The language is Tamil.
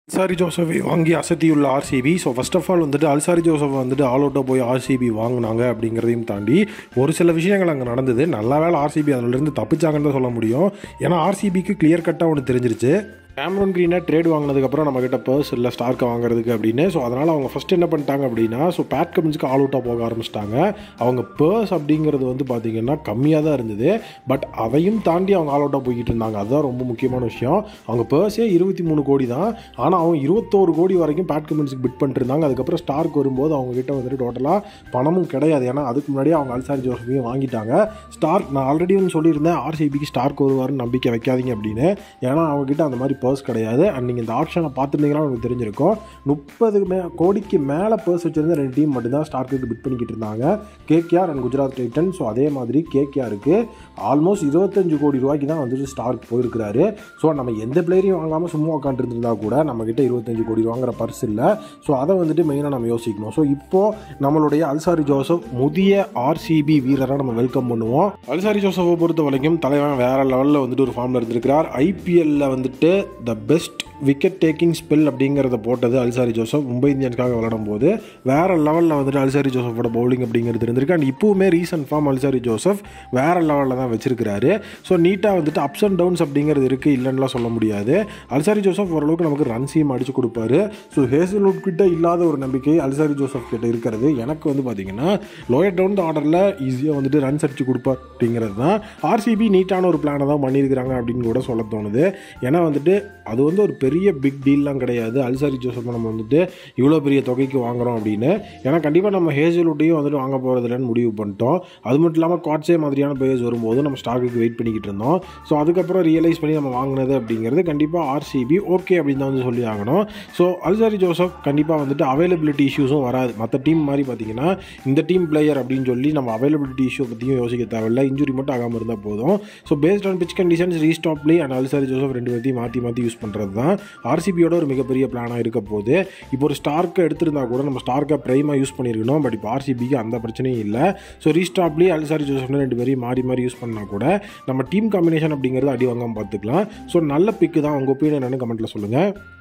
அல்சாரி ஜோசஃபை வாங்கி அசத்தியுள்ள RCB so first of all வந்துட்டு அல்சாரி ஜோசப் வந்துட்டு ஆல் அவுட்டாக போய் ஆர்சிபி வாங்கினாங்க அப்படிங்கிறதையும் தாண்டி ஒரு சில விஷயங்கள் அங்கே நடந்தது நல்ல வேளை ஆர்சிபி அதிலிருந்து தப்பிச்சாங்கன்னு தான் சொல்ல முடியும் ஏன்னா ஆர்சிபிக்கு கிளியர் கட்டாக ஒன்று தெரிஞ்சிருச்சு கேமரன் க்ரீனை ட்ரேட் வாங்கினதுக்கப்புறம் நம்மக்கிட்ட பர்ஸ் இல்லை ஸ்டார்க்கை வாங்குறதுக்கு அப்படின்னு ஸோ அதனால் அவங்க ஃபஸ்ட் என்ன பண்ணிட்டாங்க அப்படின்னா ஸோ பேட் கமின்ஸ்க்கு ஆல் அவுட்டாக போக ஆரம்பிச்சிட்டாங்க அவங்க பர்ஸ் அப்படிங்கிறது வந்து பார்த்திங்கன்னா கம்மியாக தான் இருந்தது பட் அதையும் தாண்டி அவங்க ஆல் அவுட்டாக போய்கிட்டு இருந்தாங்க அதுதான் ரொம்ப முக்கியமான விஷயம் அவங்க பர்ஸே இருபத்தி மூணு கோடி தான் ஆனால் அவங்க இருபத்தோரு கோடி வரைக்கும் பேட் கமின்ஸுக்கு பிட் பண்ணிட்டு இருந்தாங்க அதுக்கப்புறம் ஸ்டார்க் வரும்போது அவங்க கிட்ட வந்துட்டு டோட்டலாக பணமும் கிடையாது ஏன்னா அதுக்கு முன்னாடியே அவங்க அல்சாரி ஜோசஃபையும் வாங்கிட்டாங்க ஸ்டார்க் நான் ஆல்ரெடி வந்து சொல்லியிருந்தேன் ஆர்சிபிக்கு ஸ்டார்க் வருவார்னு நம்பிக்கை வைக்காதீங்க அப்படின்னு ஏன்னா அவங்ககிட்ட அந்த மாதிரி பர்ஸ் கிடையாது அண்ட் நீங்கள் இந்த ஆப்ஷனை பார்த்துருந்தீங்கன்னா உங்களுக்கு தெரிஞ்சிருக்கும் முப்பது மே கோடிக்கு மேலே பர்ஸ் வச்சிருந்த ரெண்டு டீம் மட்டும்தான் ஸ்டார்க்கு பிட் பண்ணிக்கிட்டு இருந்தாங்க KKR and Gujarat Titan so அதே மாதிரி கேகேஆருக்கு ஆல்மோஸ்ட் இருபத்தஞ்சு கோடி ரூபாய்க்கு தான் வந்துட்டு ஸ்டார்க் போயிருக்கிறாரு ஸோ நம்ம எந்த பிளேயரையும் வாங்காமல் சும்மா உட்காந்துருந்தா கூட நம்மக்கிட்ட இருபத்தஞ்சு கோடி வாங்குற பர்ஸ் இல்லை ஸோ அதை வந்துட்டு மெயினாக நம்ம யோசிக்கணும் ஸோ இப்போது நம்மளுடைய அல்சாரி ஜோசப் முதிய ஆர்சிபி வீரராக நம்ம வெல்கம் பண்ணுவோம் அல்சாரி ஜோசஃபை பொறுத்த வரைக்கும் தலைவன் வேற லெவலில் வந்துட்டு ஒரு ஃபார்மில் இருந்திருக்கிறார் ஐபிஎல்ல வந்துட்டு the best wicket taking spell அப்படிங்கிறத போட்டது அல்சாரி ஜோசப் மும்பை இந்தியன்ஸ்க்காக விளையாடும் போது வேற லெவலில் வந்துட்டு அல்சாரி ஜோசஃபோட பவுலிங் அப்படிங்கிறது இருந்திருக்கு அண்ட் இப்போவுமே ரீசன்ட் ஃபார்ம் அல்சாரி ஜோசப் வேற லெவலில் தான் வச்சிருக்கிறாரு ஸோ நீட்டாக வந்துட்டு அப்ஸ் அண்ட் டவுன்ஸ் அப்படிங்கிறது இருக்குது இல்லைன்னுலாம் சொல்ல முடியாது அல்சாரி ஜோசப் ஓரளவுக்கு நமக்கு ரன்ஸையும் அடிச்சு கொடுப்பாரு ஸோ ஹேசல்வுட் கிட்ட இல்லாத ஒரு நம்பிக்கை அல்சாரி ஜோசப் கிட்ட இருக்கிறது எனக்கு வந்து பார்த்தீங்கன்னா லோயர் டவுன் ஆர்டரில் ஈஸியாக வந்துட்டு ரன்ஸ் அடிச்சு கொடுப்பார் அப்படிங்கிறது தான் ஆர்சிபி நீட்டான ஒரு பிளானை தான் பண்ணியிருக்கிறாங்க அப்படின்னு கூட சொல்ல தோணுது ஏன்னா வந்துட்டு அது வந்து ஒரு பெரிய பிக் டீல்லாம் கிடையாது அல்சாரி ஜோசப் நம்ம வந்துட்டு இவ்வளோ பெரிய தொகைக்கு வாங்குறோம் அப்படின்னு ஏன்னா கண்டிப்பாக நம்ம ஹேசல்வுட்டையும் வந்துட்டு வாங்க போகிறதில்லன்னு முடிவு பண்ணிட்டோம் அது மட்டும் இல்லாமல் காட்ஸே மாதிரியான பிளேயர்ஸ் வரும்போது நம்ம ஸ்டாக்குக்கு வெயிட் பண்ணிக்கிட்டு இருந்தோம் ஸோ அதுக்கப்புறம் ரியலைஸ் பண்ணி நம்ம வாங்கினது அப்படிங்கிறது கண்டிப்பாக ஆர்சிபி ஓகே அப்படின்னு தான் வந்து சொல்லி ஆகணும் ஸோ அல்சாரி ஜோசப் கண்டிப்பாக வந்துட்டு அவைலபிலிட்டி இஷ்யூஸும் வராது மற்ற டீம் மாதிரி பார்த்தீங்கன்னா இந்த டீம் பிளேயர் அப்படின்னு சொல்லி நம்ம அவைலபிலிட்டி இஷ்யூ பற்றியும் யோசிக்க தேவையில்ல இன்ஜுரி மட்டும் ஆகாமல் இருந்தால் போதும் so based on pitch conditions ரீஸ்டாப் பிளே அண்ட் அல்சாரி ஜோசப் ரெண்டு பேர்த்தையும் மாற்றி மாற்றி யூஸ் பண்ணுறது தான் ஆர்சிபியோட ஒரு மிகப்பெரிய பிளானாக இருக்க போது இப்போ ஒரு ஸ்டார்க்கை எடுத்திருந்தா கூட நம்ம ஸ்டார்க்கை ப்ரைமாக யூஸ் பண்ணியிருக்கணும் பட் இப்போ ஆர்சிபிக்கு அந்த பிரச்சனையும் இல்லை ஸோ ரீஸ்டாப்லி அல்சாரி ஜோசப்னு ரெண்டு பேரையும் மாறி மாறி யூஸ் பண்ணால் கூட நம்ம டீம் காம்பினேஷன் அப்படிங்கிறது அடி வாங்காமல் பார்த்துக்கலாம் ஸோ நல்ல பிக்கு தான் உங்கள் ஒப்பீனியன் என்னன்னு கமெண்ட்டில் சொல்லுங்கள்